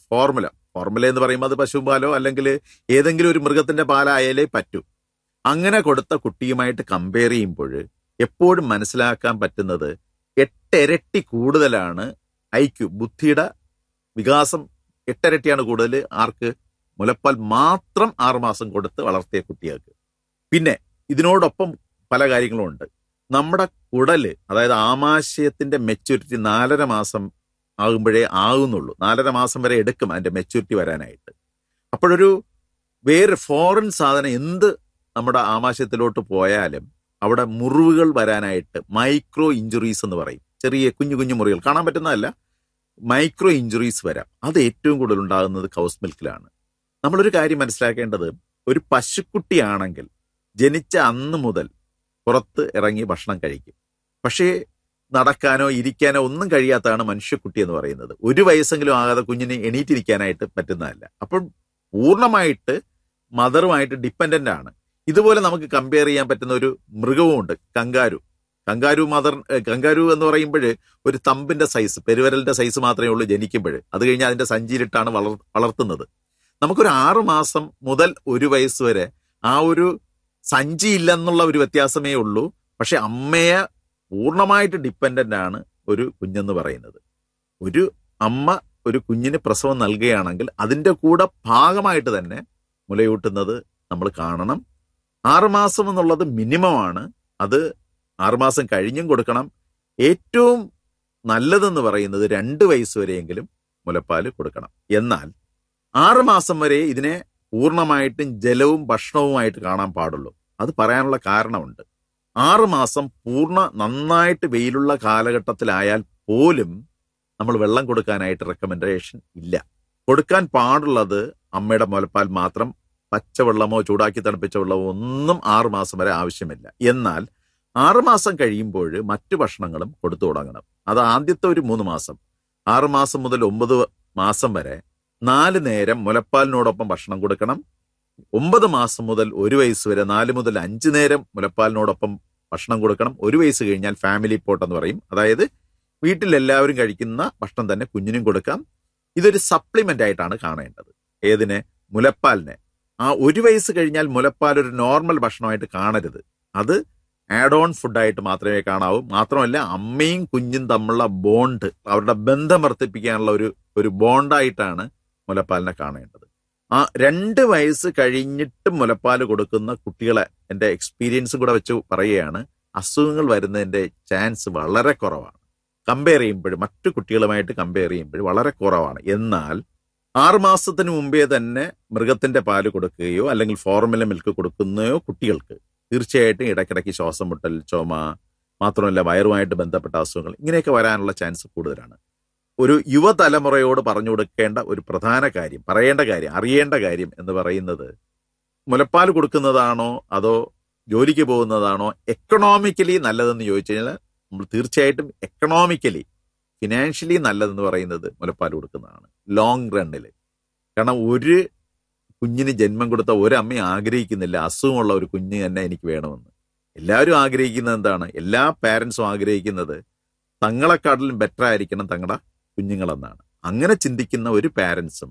formula formula എന്ന് പറയുമ്പോൾ അത് പശുപാലോ അല്ലെങ്കിൽ ഏതെങ്കിലും ഒരു മൃഗത്തിന്റെ പാലായാലേ പറ്റൂ അങ്ങനെ കൊടുത്ത കുട്ടിയുമായിട്ട് കമ്പയർ ചെയ്യുമ്പോൾ എപ്പോഴും മനസ്സിലാക്കാൻ പറ്റുന്നത് എട്ടിരട്ടി കൂടുതലാണ് ഐക്യു ബുദ്ധിയുടെ വികാസം എട്ടിരട്ടിയാണ് കൂടുതൽ ആർക്ക് മുലപ്പാൽ മാത്രം ആറുമാസം കൊടുത്ത് വളർത്തിയ കുട്ടികൾക്ക് പിന്നെ ഇതിനോടൊപ്പം പല കാര്യങ്ങളും ഉണ്ട് നമ്മുടെ കുടല് അതായത് ആമാശയത്തിന്റെ മെച്യൂരിറ്റി നാലര മാസം ആകുമ്പോഴേ ആകുന്നുള്ളൂ നാലര മാസം വരെ എടുക്കും അതിന്റെ മെച്യൂരിറ്റി വരാനായിട്ട് അപ്പോഴൊരു വേറെ ഫോറിൻ സാധനം എന്ത് നമ്മുടെ ആമാശയത്തിലോട്ട് പോയാലും അവിടെ മുറിവുകൾ വരാനായിട്ട് മൈക്രോ ഇഞ്ചുറീസ് എന്ന് പറയും ചെറിയ കുഞ്ഞു കുഞ്ഞു മുറികൾ കാണാൻ പറ്റുന്നതല്ല മൈക്രോ ഇഞ്ചുറീസ് വരാം അത് ഏറ്റവും കൂടുതൽ ഉണ്ടാകുന്നത് കൗസ് മിൽക്കിലാണ് നമ്മളൊരു കാര്യം മനസ്സിലാക്കേണ്ടത് ഒരു പശുക്കുട്ടിയാണെങ്കിൽ ജനിച്ച അന്ന് മുതൽ പുറത്ത് ഇറങ്ങി ഭക്ഷണം കഴിക്കും പക്ഷേ നടക്കാനോ ഇരിക്കാനോ ഒന്നും കഴിയാത്തതാണ് മനുഷ്യക്കുട്ടി എന്ന് പറയുന്നത് ഒരു വയസ്സെങ്കിലും ആകാതെ കുഞ്ഞിന് എണീറ്റിരിക്കാനായിട്ട് പറ്റുന്നതല്ല അപ്പം പൂർണ്ണമായിട്ട് മദറുമായിട്ട് ഡിപ്പെൻഡന്റ് ആണ് ഇതുപോലെ നമുക്ക് കമ്പയർ ചെയ്യാൻ പറ്റുന്ന ഒരു മൃഗവുമുണ്ട് കങ്കാരു കങ്കാരു മദർ കങ്കാരു എന്ന് പറയുമ്പോൾ ഒരു തമ്പിന്റെ സൈസ് പെരുവരലിന്റെ സൈസ് മാത്രമേ ഉള്ളൂ ജനിക്കുമ്പോൾ അത് കഴിഞ്ഞ് അതിന്റെ സഞ്ചിയിലിട്ടാണ് വളർ വളർത്തുന്നത് നമുക്കൊരു ആറു മാസം മുതൽ ഒരു വയസ്സ് വരെ ആ ഒരു സഞ്ചി ഇല്ലെന്നുള്ള ഒരു വ്യത്യാസമേ ഉള്ളൂ പക്ഷെ അമ്മയെ പൂർണ്ണമായിട്ട് ഡിപ്പെൻഡന്റ് ആണ് ഒരു കുഞ്ഞെന്ന് പറയുന്നത് ഒരു അമ്മ ഒരു കുഞ്ഞിന് പ്രസവം നൽകുകയാണെങ്കിൽ അതിന്റെ കൂടെ ഭാഗമായിട്ട് തന്നെ മുലയൂട്ടുന്നത് നമ്മൾ കാണണം ആറുമാസം എന്നുള്ളത് മിനിമമാണ് അത് ആറുമാസം കഴിഞ്ഞും കൊടുക്കണം ഏറ്റവും നല്ലതെന്ന് പറയുന്നത് രണ്ട് വയസ്സ് വരെയെങ്കിലും മുലപ്പാല് കൊടുക്കണം എന്നാൽ ആറുമാസം വരെ ഇതിനെ പൂർണ്ണമായിട്ടും ജലവും ഭക്ഷണവുമായിട്ട് കാണാൻ പാടുള്ളൂ അത് പറയാനുള്ള കാരണമുണ്ട് ആറുമാസം പൂർണ്ണ നന്നായിട്ട് വെയിലുള്ള കാലഘട്ടത്തിലായാൽ പോലും നമ്മൾ വെള്ളം കൊടുക്കാനായിട്ട് റെക്കമെൻഡേഷൻ ഇല്ല കൊടുക്കാൻ പാടുള്ളത് അമ്മയുടെ മുലപ്പാൽ മാത്രം പച്ചവെള്ളമോ ചൂടാക്കി തണുപ്പിച്ച വെള്ളമോ ഒന്നും ആറുമാസം വരെ ആവശ്യമില്ല എന്നാൽ ആറുമാസം കഴിയുമ്പോൾ മറ്റു ഭക്ഷണങ്ങളും കൊടുത്തു തുടങ്ങണം അത് ആദ്യത്തെ ഒരു മൂന്ന് മാസം ആറുമാസം മുതൽ ഒമ്പത് മാസം വരെ നാല് നേരം മുലപ്പാലിനോടൊപ്പം ഭക്ഷണം കൊടുക്കണം ഒമ്പത് മാസം മുതൽ ഒരു വയസ്സ് വരെ നാല് മുതൽ അഞ്ച് നേരം മുലപ്പാലിനോടൊപ്പം ഭക്ഷണം കൊടുക്കണം ഒരു വയസ്സ് കഴിഞ്ഞാൽ ഫാമിലി പോട്ട് എന്ന് പറയും അതായത് വീട്ടിൽ എല്ലാവരും കഴിക്കുന്ന ഭക്ഷണം തന്നെ കുഞ്ഞിനും കൊടുക്കാം ഇതൊരു സപ്ലിമെന്റ് ആയിട്ടാണ് കാണേണ്ടത് ഏതിനെ മുലപ്പാലിനെ ആ ഒരു വയസ്സ് കഴിഞ്ഞാൽ മുലപ്പാൽ ഒരു നോർമൽ ഭക്ഷണമായിട്ട് കാണരുത് അത് ആഡ് ഓൺ ഫുഡായിട്ട് മാത്രമേ കാണാവൂ മാത്രമല്ല അമ്മയും കുഞ്ഞും തമ്മിലുള്ള ബോണ്ട് അവരുടെ ബന്ധം വർദ്ധിപ്പിക്കാനുള്ള ഒരു ഒരു ബോണ്ടായിട്ടാണ് മുലപ്പാലിനെ കാണേണ്ടത് ആ രണ്ട് വയസ്സ് കഴിഞ്ഞിട്ട് മുലപ്പാൽ കൊടുക്കുന്ന കുട്ടികളെ എൻ്റെ എക്സ്പീരിയൻസും കൂടെ വെച്ച് പറയുകയാണ് അസുഖങ്ങൾ വരുന്നതിന്റെ ചാൻസ് വളരെ കുറവാണ് കമ്പയർ ചെയ്യുമ്പോൾ മറ്റു കുട്ടികളുമായിട്ട് കമ്പയർ ചെയ്യുമ്പോൾ വളരെ കുറവാണ് എന്നാൽ ആറുമാസത്തിന് മുമ്പേ തന്നെ മൃഗത്തിന്റെ പാല് കൊടുക്കുകയോ അല്ലെങ്കിൽ ഫോർമുല മിൽക്ക് കൊടുക്കുന്നയോ കുട്ടികൾക്ക് തീർച്ചയായിട്ടും ഇടയ്ക്കിടയ്ക്ക് ശ്വാസം മുട്ടൽ ചുമ മാത്രമല്ല വയറുമായിട്ട് ബന്ധപ്പെട്ട അസുഖങ്ങൾ ഇങ്ങനെയൊക്കെ വരാനുള്ള ചാൻസ് കൂടുതലാണ് ഒരു യുവതലമുറയോട് പറഞ്ഞു കൊടുക്കേണ്ട ഒരു പ്രധാന കാര്യം പറയേണ്ട കാര്യം അറിയേണ്ട കാര്യം എന്ന് പറയുന്നത് മുലപ്പാൽ കൊടുക്കുന്നതാണോ അതോ ജോലിക്ക് പോകുന്നതാണോ എക്കണോമിക്കലി നല്ലതെന്ന് ചോദിച്ചു കഴിഞ്ഞാൽ നമ്മൾ തീർച്ചയായിട്ടും എക്കണോമിക്കലി ഫിനാൻഷ്യലി നല്ലതെന്ന് പറയുന്നത് മുലപ്പാൽ കൊടുക്കുന്നതാണ് ലോങ് റണ്ണിൽ കാരണം ഒരു കുഞ്ഞിന് ജന്മം കൊടുത്ത ഒരമ്മ ആഗ്രഹിക്കുന്നില്ല അസുഖമുള്ള ഒരു കുഞ്ഞ് തന്നെ എനിക്ക് വേണമെന്ന് എല്ലാവരും ആഗ്രഹിക്കുന്നത് എന്താണ് എല്ലാ പാരൻസും ആഗ്രഹിക്കുന്നത് തങ്ങളെക്കാട്ടിലും ബെറ്റർ ആയിരിക്കണം തങ്ങളുടെ കുഞ്ഞുങ്ങളെന്നാണ് അങ്ങനെ ചിന്തിക്കുന്ന ഒരു പാരൻസും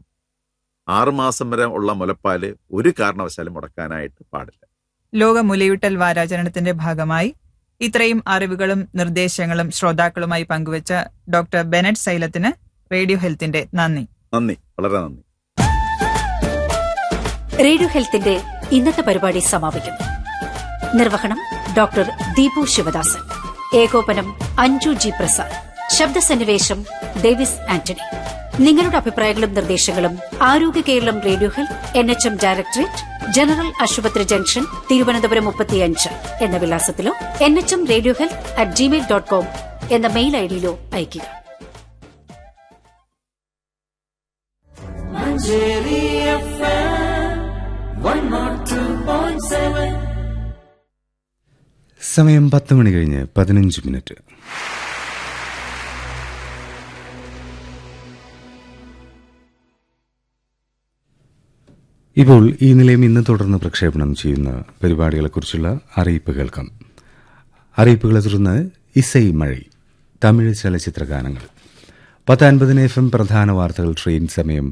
ആറുമാസം വരെ ഉള്ള മുലപ്പാല് ഒരു കാരണവശാലും മുടക്കാനായിട്ട് പാടില്ല ലോക മുലയൂട്ടൽ വാരാചരണത്തിന്റെ ഭാഗമായി ഇത്രയും അറിവുകളും നിർദ്ദേശങ്ങളും ശ്രോതാക്കളുമായി പങ്കുവച്ച ഡോക്ടർ ബെനറ്റ് സൈലത്തിന് റേഡിയോ ഹെൽത്തിന്റെ നന്ദി നന്ദി വളരെ നന്ദി റേഡിയോ ഹെൽത്തിന്റെ ഇന്നത്തെ പരിപാടി സമാപിക്കുന്നു നിർവഹണം ഡോക്ടർ ദീപു ശിവദാസൻ ഏകോപനം അഞ്ജു ജി പ്രസാദ് ശബ്ദസന്നിവേശം ഡേവിസ് ആന്റണി നിങ്ങളുടെ അഭിപ്രായങ്ങളും നിർദ്ദേശങ്ങളും ആരോഗ്യ Keralam radio health N H M directorate general ആശുപത്രി ജംഗ്ഷൻ തിരുവനന്തപുരം മുപ്പത്തിയഞ്ച് എന്ന വിലാസത്തിലോ N H M radio health at Gmail dot com mail മെയിൽ ഐഡിയിലോ അയയ്ക്കുക സമയം പത്ത് മണി കഴിഞ്ഞ് പതിനഞ്ച് മിനിറ്റ് ഇപ്പോൾ ഈ നിലയം ഇന്ന് തുടർന്ന് പ്രക്ഷേപണം ചെയ്യുന്ന പരിപാടികളെക്കുറിച്ചുള്ള അറിയിപ്പ് കേൾക്കാം അറിയിപ്പുകളെ തുടർന്ന് ഇസൈ മഴை തമിഴ് ചലച്ചിത്ര ഗാനങ്ങൾ പത്ത് അൻപതിന് എഫ് എം പ്രധാന വാർത്തകൾ ട്രെയിൻ സമയം